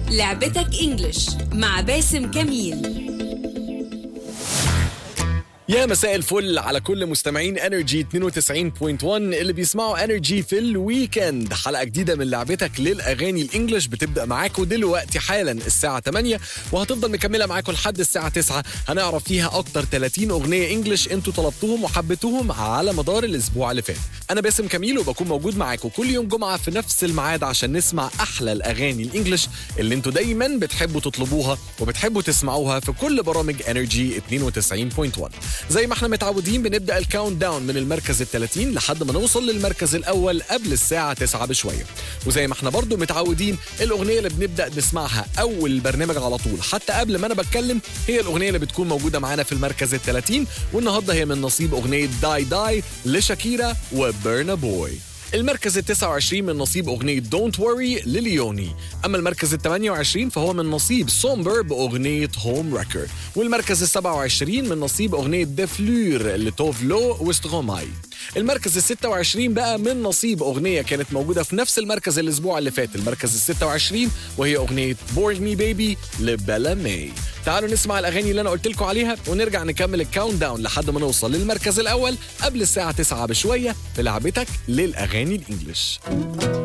لعبتك انجلش مع باسم كميل يا مساء الفل على كل مستمعين انرجي 92.1 اللي بيسمعوا انرجي في الويكند حلقه جديده من لعبتك للاغاني الانجليش بتبدا معاكم دلوقتي حالا الساعه 8 وهتفضل مكمله معاكم لحد الساعه 9 هنعرف فيها اكتر 30 اغنيه انجليش انتوا طلبتوهم وحبيتوهم على مدار الاسبوع اللي فات انا باسم كميل وبكون موجود معاكم كل يوم جمعه في نفس الميعاد عشان نسمع احلى الاغاني الانجليش اللي انتوا دايما بتحبوا تطلبوها وبتحبوا تسمعوها في كل برامج انرجي 92.1 زي ما احنا متعودين بنبدا الكاونت داون من المركز ال 30 لحد ما نوصل للمركز الاول قبل الساعه 9 بشويه وزي ما احنا برضو متعودين الاغنيه اللي بنبدا نسمعها اول البرنامج على طول حتى قبل ما انا بتكلم هي الاغنيه اللي بتكون موجوده معانا في المركز ال 30 والنهارده هي من نصيب اغنيه داي داي لشاكيرا وبرنا بوي المركز ال 29 من نصيب أغنية دونت وري لليوني أما المركز ال 28 فهو من نصيب سومبر بأغنية هوم ريكورد والمركز ال 27 من نصيب أغنية دفلور لتوف لو وستغوماي المركز ال 26 بقى من نصيب أغنية كانت موجودة في نفس المركز الأسبوع اللي فات المركز ال 26 وهي أغنية بورن مي بيبي لبلا ماي تعالوا نسمع الأغاني اللي أنا قلت لكم عليها ونرجع نكمل الكاونت داون لحد ما نوصل للمركز الأول قبل الساعة 9 بشوية في لعبتك للأغاني الإنجليش